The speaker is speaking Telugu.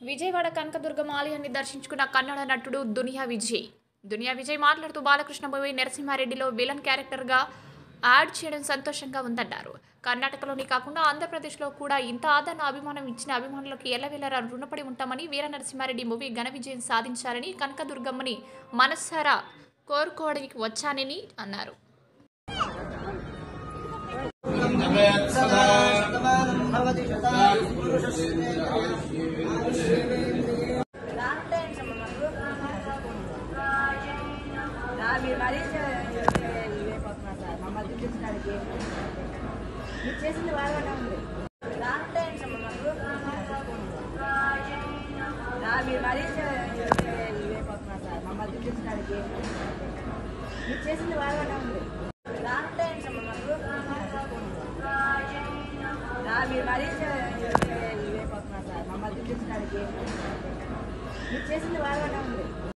విజయవాడ కనకదుర్గం ఆలయాన్ని దర్శించుకున్న కన్నడ నటుడు దునియా విజయ్ దునియా విజయ్ మాట్లాడుతూ బాలకృష్ణ మూవీ నరసింహారెడ్డిలో విలన్ క్యారెక్టర్గా యాడ్ చేయడం సంతోషంగా ఉందన్నారు కర్ణాటకలోని కాకుండా ఆంధ్రప్రదేశ్లో కూడా ఇంత ఆదరణ అభిమానం ఇచ్చిన అభిమానులకు ఎల్లవేళలా రుణపడి ఉంటామని వీర నరసింహారెడ్డి మూవీ ఘన విజయం సాధించారని కనకదుర్గమ్మని మనస్సారా కోరుకోవడానికి వచ్చానని అన్నారు మీరు మరీ ఇదైపోతున్నారు సార్ మమ్మల్ని చూపించడానికి మీరు చేసింది బాగానే ఉంది లాంగ్ టైం సార్ మమ్మల్ని మీరు మరీ ఇదైపోతున్నారు సార్ మమ్మల్ని చూపించడానికి మీరు చేసింది బాగానే ఉంది లాంగ్ టైం సార్ మమ్మల్ని మీరు మరీ ఇదైపోతున్నారు సార్ మమ్మల్ని చూపించడానికి మీరు చేసింది బాగానే ఉంది